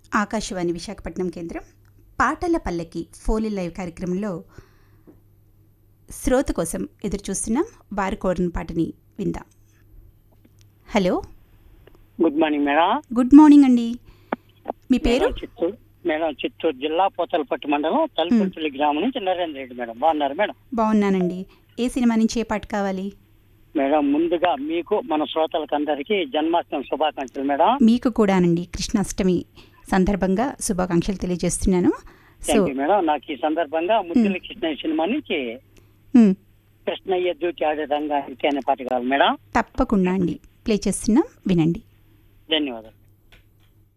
ఆకాశవాణి విశాఖపట్నం కేంద్రం పాటల పల్లకి ఫోలి లైవ్ కార్యక్రమంలో శ్రోత కోసం ఎదురు చూస్తున్నాం వారు కోరిన పాటని విందాం hello good morning madam good morning అండి మీ పేరు మేడం చిత్తూరు మేడం చిత్తూరు జిల్లా పోతలపట్టు మండలం తలపల్లి గ్రామం నుంచి నరేంద్ర రెడ్డి మేడం బాగున్నారు మేడం బాగున్నానండి ఏ సినిమా నుంచి ఏ పాట కావాలి మేడం ముందుగా మీకు మన శ్రోతలకు అందరికీ జన్మాష్టమి శుభాకాంక్షలు మేడం మీకు కూడానండి కృష్ణాష్టమి సందర్భంగా శుభాకాంక్షలు తెలియజేస్తున్నాను సో థ్యాంక్ యూ మేడం నాకు ఈ సందర్భంగా ముద్దుల కృష్ణ సినిమా నుంచి మ్, కృష్ణయ్య దూకి ఆడే రంగానికి అనే పాట కావాలి మేడం తప్పకుండా అండి ప్లే చేస్తున్నాం వినండి ధన్యవాదాలు